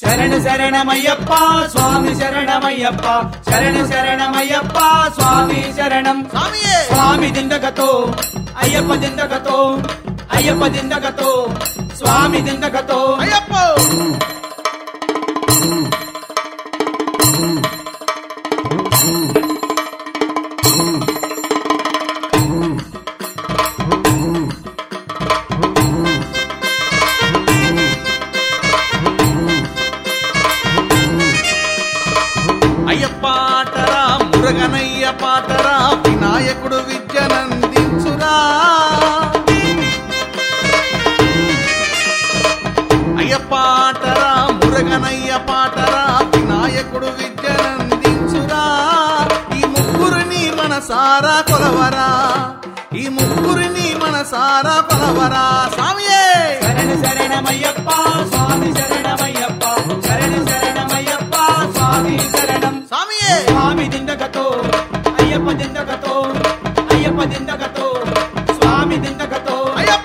శరణ శరణమయ్యప్ప స్వామి శరణమయ్యప్ప శరణ శరణమయ్యప్ప స్వామి శరణం స్వామియే స్వామి దిందగతో అయ్యప్ప దిందగతో అయ్యప్ప దిందగతో స్వామి దిందగతో అయ్యప్ప అయ్యప్ప ఆటరా మురగనయ్య పాటరా వినాయకుడు విద్యనందించురా అయ్యప్ప ఆటరా మురగనయ్య పాటరా వినాయకుడు విద్యనందించురా ఈ ముగ్గురిని మనసారా కొలవరా ఈ ముగ్గురిని మనసారా కొలవరా స్వామియే శరణ శరణమయ్యప్ప స్వామి శరణమయ్యప్ప శరణ శరణమయ్యప్ప స్వామి శరణం స్వామియే స్వామి దిందగతో అయ్యప్ప దిందగతో అయ్యప్ప దిందగతో స్వామి దిందగతో అయ్యప్ప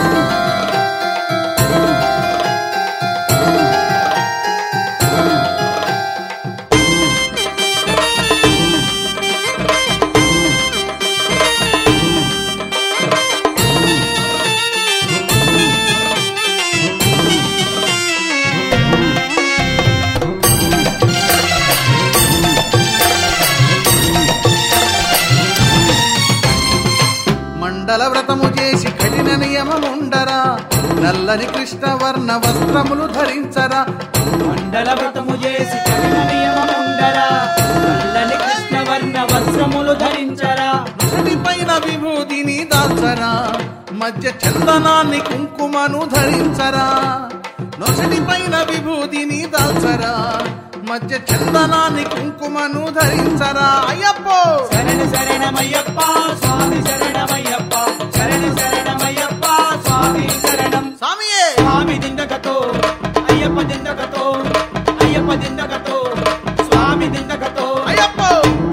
మండల వ్రతము చేసి కఠిన నియమముండరా నల్లని కృష్ణవర్ణ వస్త్రములు ధరించరా మండల వ్రతము చేసి కఠిన నియమముండరా నల్లని కృష్ణవర్ణ వస్త్రములు ధరించరా పైన విభూతిని దాల్చరా మధ్య చందనాన్ని కుంకుమను ధరించరా నొసటి పైన విభూతిని దాల్చరా మధ్య చందనాన్ని కుంకుమను ధరించరా అయ్యప్పో శరణ శరణమయ్యప్ప స్వామి శరణమయ్యప్ప శరణ శరణమయ్యప్ప స్వామి శరణం స్వామియే స్వామి దిందగతో అయ్యప్ప దిందగతో అయ్యప్ప దిందగతో స్వామి దిందగతో అయ్యప్పో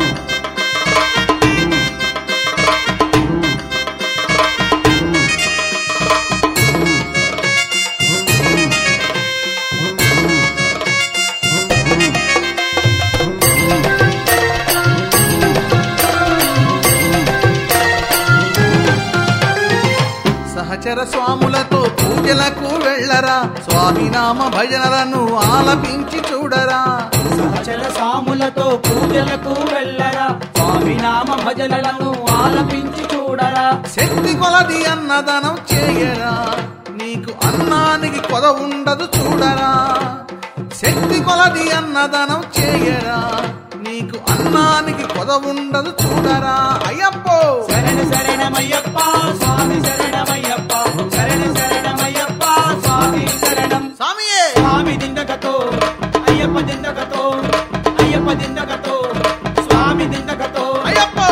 సహచర స్వాములతో పూజలకు వెళ్ళరా స్వామి నామ భజనలను ఆలపించి చూడరా సహచర సాములతో పూజలకు వెళ్ళరా స్వామి నామ భజనలను ఆలపించి చూడరా శక్తి కొలది అన్నదానం చేయరా నీకు అన్నానికి కొద ఉండదు చూడరా శక్తి కొలది అన్నదానం చేయరా నీకు అన్నానికి కొద ఉండదు చూడరా అయ్యప్పో శరణ శరణమయ్యప్ప స్వామి శరణమయ్యప్ప శరణ శరణమయ్యప్ప స్వామి శరణం స్వామియే స్వామి దిందగతో అయ్యప్ప దిందగతో అయ్యప్ప దిందగతో స్వామి దిందగతో అయ్యప్పో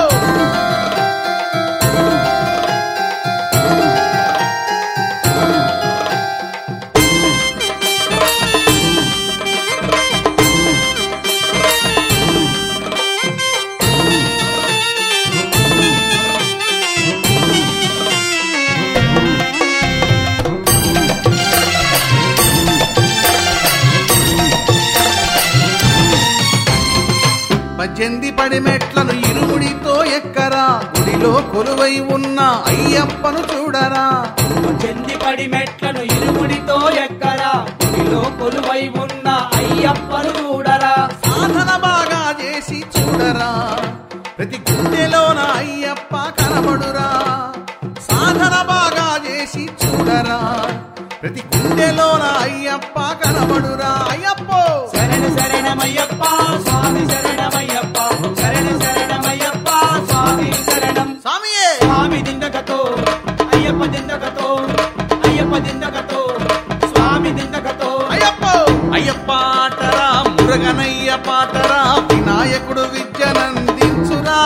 పద్దెనిమిది పడి మెట్లను ఇరుముడితో ఎక్కరా గుడిలో కొలువై ఉన్న అయ్యప్పను చూడరా చెంది పడి మెట్లను ఇరుముడితో ఎక్కరా గుడిలో కొలువై ఉన్న అయ్యప్పను చూడరా సాధన బాగా చేసి చూడరా ప్రతి గుండెలోన అయ్యప్ప కనబడురా సాధన బాగా చేసి చూడరా ప్రతి గుండెలోన అయ్యప్ప కనబడురా అయ్యప్పో శరణ శరణమయ్యప్ప స్వామి శరణమయ్యప్ప శరణ శరణమయ్యప్ప స్వామి శరణం స్వామియే స్వామి దిందగతో అయ్యప్ప దిందగతో అయ్యప్ప దిందగతో స్వామి దిందగతో అయ్యప్పో అయ్యప్ప ఆటరా మురగనయ్య పాటరా వినాయకుడు విద్యనందించురా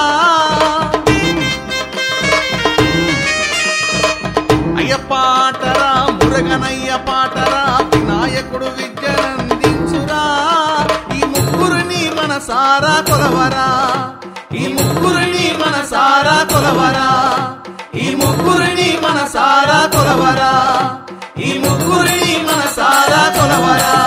అయ్యప్ప ఆటరా మురగనయ్య పాటరా వినాయకుడు విద్యనందించురా ఈ ముగ్గురిని మనసారా కొలవరా ఈ ముగ్గురిని మనసారా కొలవరా ఈ ముగ్గురిని మనసారా కొలవరా ఈ ముగ్గురిని మనసారా కొలవరా